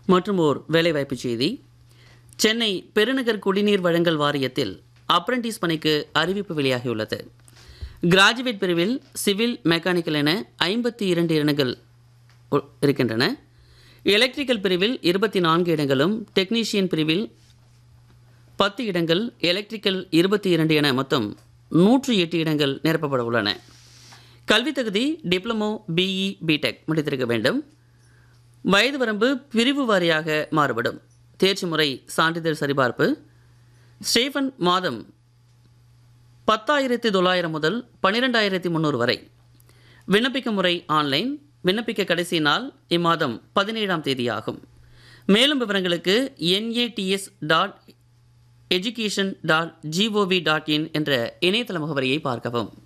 மற்றும் ஓர் வேலைவாய்ப்பு செய்தி சென்னை பெருநகர் குடிநீர் வழங்கல் வாரியத்தில் அப்ரண்டிஸ் பணிக்கு அறிவிப்பு வெளியாகியுள்ளது கிராஜுவேட் பிரிவில் சிவில் மெக்கானிக்கல் என ஐம்பத்தி இரண்டு இடங்கள் உ- இருக்கின்றன எலக்ட்ரிக்கல் பிரிவில் இருபத்தி நான்கு இடங்களும் டெக்னீஷியன் பிரிவில் பத்து இடங்கள் எலக்ட்ரிக்கல் இருபத்தி இரண்டு என மொத்தம் நூற்றி எட்டு இடங்கள் நிரப்பப்பட உள்ளன கல்வித் தகுதி டிப்ளமோ பிஇ பிடெக் முடித்திருக்க வேண்டும் வயது வரம்பு பிரிவு வாரியாக மாறுபடும் தேர்ச்சி முறை சான்றிதழ் சரிபார்ப்பு ஸ்டேஃபன் மாதம் பத்தாயிரத்தி தொள்ளாயிரம் முதல் பன்னிரெண்டாயிரத்தி முந்நூறு வரை விண்ணப்பிக்க முறை ஆன்லைன் விண்ணப்பிக்க கடைசி நாள் இம்மாதம் பதினேழாம் தேதி ஆகும் மேலும் விவரங்களுக்கு NATS dot education dot GOV dot in என்ற இணையதள முகவரியை பார்க்கவும்